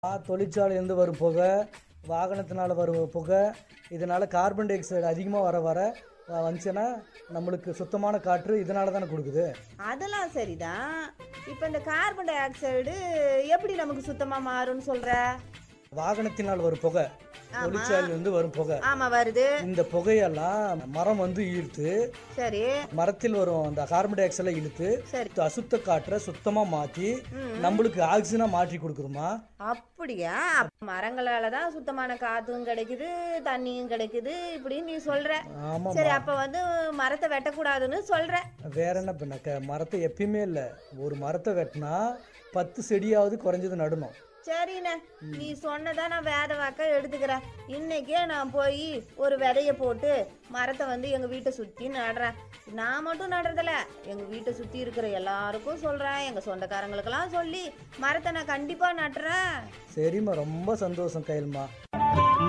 தொழிற்சாலையிலேருந்து வரும் புகை வாகனத்தினால வரும் புகை இதனால் கார்பன் டை ஆக்சைடு அதிகமாக வர வர அஹ், வந்துச்சுன்னா நம்மளுக்கு சுத்தமான காற்று இதனால தானே கொடுக்குது அதெல்லாம் சரிதான் இப்போ இந்த கார்பன் டை ஆக்சைடு எப்படி நமக்கு சுத்தமா மாறும்னு சொல்ற வாகனத்தினால் வரும் புகை தொழிற்சாலையிலேருந்து வரும் புகை ஆமா வருது இந்த புகையெல்லாம் மரம் வந்து ஈர்த்து சரி மரத்தில் வரும் அந்த கார்பன் டை ஆக்சைடை இழுத்து சரி அசுத்த காற்றை சுத்தமாக மாற்றி நம்மளுக்கு ஆக்சிஜனாக மாற்றி கொடுக்குறோமா அப்படியா அப்ப மரங்களால தான் சுத்தமான காத்தும் கிடைக்குது தண்ணியும் கிடைக்குது இப்படின்னு நீ சொல்ற ஆமாம் சரி அப்ப வந்து மரத்தை வெட்டக்கூடாதுன்னு சொல்ற வேற என்ன பண்ண மரத்தை எப்பயுமே இல்லை ஒரு மரத்தை வெட்டினா பத்து செடியாவது குறைஞ்சது நடணும் சரிண்ணே நீ சொன்னதா நான் வேத வாக்க எடுத்துக்கிறேன் இன்னைக்கே நான் போய் ஒரு விதைய போட்டு மரத்தை வந்து எங்க வீட்டை சுத்தி நடுறேன் நான் மட்டும் நடுறதில்ல எங்க வீட்டை சுத்தி இருக்கிற எல்லாருக்கும் சொல்றேன் எங்க சொந்தக்காரங்களுக்கெல்லாம் சொல்லி மரத்தை நான் கண்டிப்பா நட்டுறேன் சரிம்மா ரொம்ப சந்தோஷம் கையல்மா